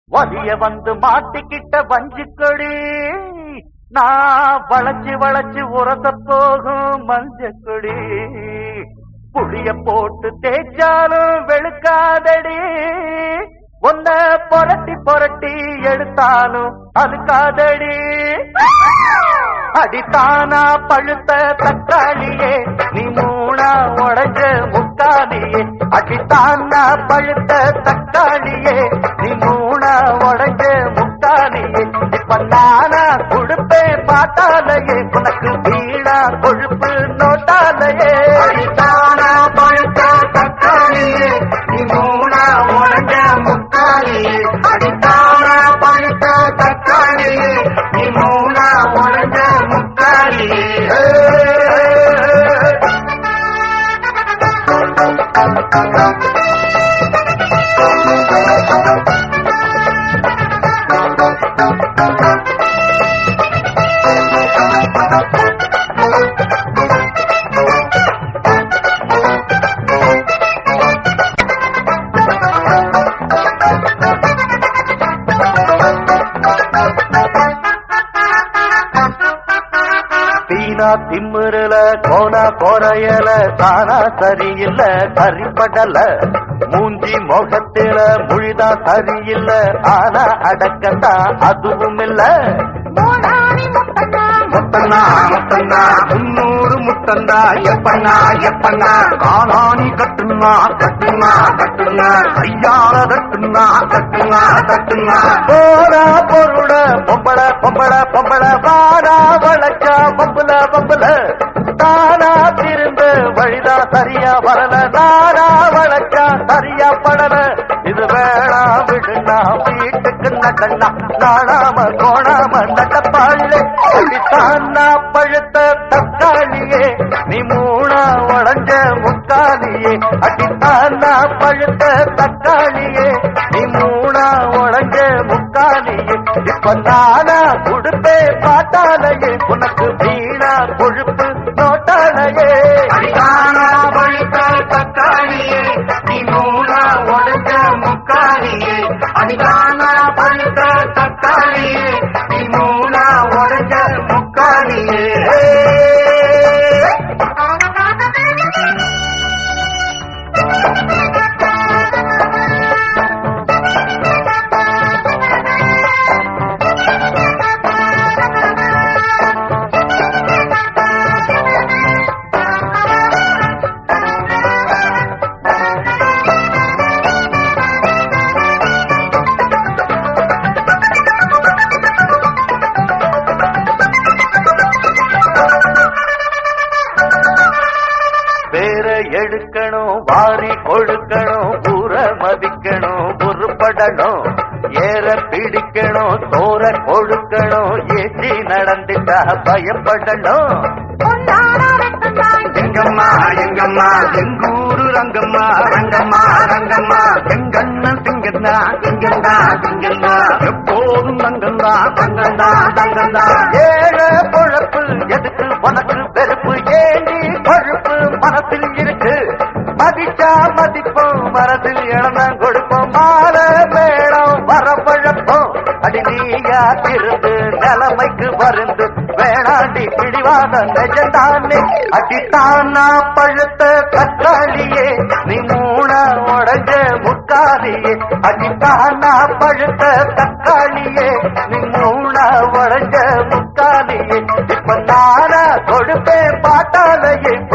வலிய வந்து மாட்டிக்கிட்ட வஞ்சி கொடி நான் வளைச்சு வளைச்சு உரச போகும் மஞ்ச கொடி புளிய போட்டு தேய்ச்சாலும் வெளுக்காதடி ஒன்ன புரட்டி புரட்டி எடுத்தாலும் அதுக்காதடி அடித்தானா பழுத்த தக்காளியே நீ மூணா உடைஞ்ச முக்காலியே அடித்தானா பழுத்த தக்காளியே நீ மூணா உடைஞ்ச முக்காலியே இப்ப நானா கொடுப்பேன் பார்த்தாலையே உனக்கு வீணா கொழுப்பு நோட்டாலையே அடித்தானா பழுத்த தக்காளியே நீ மூணா உடஞ்ச முக்காலியே அடித்தானா பழுத்த தக்காளியே நீ மூணா உடஞ்ச முக்காலியே தீனா திம்முறல கோனா கோரையல தானா சரியில்ல சரிப்படல மூஞ்சி முகத்தில முழிதா சரியில்ல ஆனா அடக்கத்தா அதுவும் இல்ல மூணாணி முத்தண்ணா முத்தண்ணா முத்தண்ணா முன்னூறு முத்தண்ணா எப்பண்ணா எப்பண்ணா காணாணி கட்டுனா கட்டுனா கட்டுனா ஐயால கட்டுனா கட்டுனா கட்டுனா போரா பொருட பொம்பள பொம்பள பொம்பள வாரா வளச்சா பம்புல பம்புல தானா திருந்து வழிதா சரியா வரல நானா வளச்சா சரியா படல இது வேணா விடுனா வீட்டுக்கு நடனா நாடாம கோணாம நடப்பாளே தானா பழுத்த தக்காளியே நீ மூணா உடஞ்ச முக்காலியே அடித்தானா பழுத்த தக்காளியே நீ மூணா உடஞ்ச முக்காலியே இப்ப நானா கொடுப்பே பாட்டாலையே உனக்கு வீணா கொழுப்பு நோட்டாலையே அடிதானா பழுத்த தக்காளியே நீ மூணா உடஞ்ச முக்காலியே அடிதானா பழுத்த தக்காளியே நீ மூணா உடஞ்ச முக்காலியே வேற எடுக்கணும் வாரி கொடுக்கணும் ஊற மதிக்கணும் உருப்படணும் ஏற பிடிக்கணும் தோற கொடுக்கணும் ஏற்றி நடந்துட்டா பயப்படணும் எங்கம்மா எங்கம்மா எங்கூரு ரங்கம்மா ரங்கம்மா ரங்கம்மா எங்கண்ணன் திங்கண்ணா திங்கண்ணா திங்கண்ணா எப்போதும் தங்கண்ணா தங்கண்ணா தங்கண்ணா ஏழ பொழப்பு எதுக்கு உனக்கு வெறுப்பு ஏண்டி கொழுப்பு மனசில் இருக்கு மதிச்சா மதிப்போம் மனசில் இழந்தான் கொடுப்போம் மால மேடம் வரப்பழப்போம் அடி நீயா திருந்து நிலைமைக்கு வருந்து வேணாண்டி பிடிவாத நெஜந்தானே அடித்தானா பழுத்த தக்காளியே நீ மூணா உடஞ்ச முக்காலியே அடித்தானா பழுத்த தக்காளியே நீ மூணா உடஞ்ச முக்காலியே இப்ப நானா கொடுப்பேன் பாட்டாலையே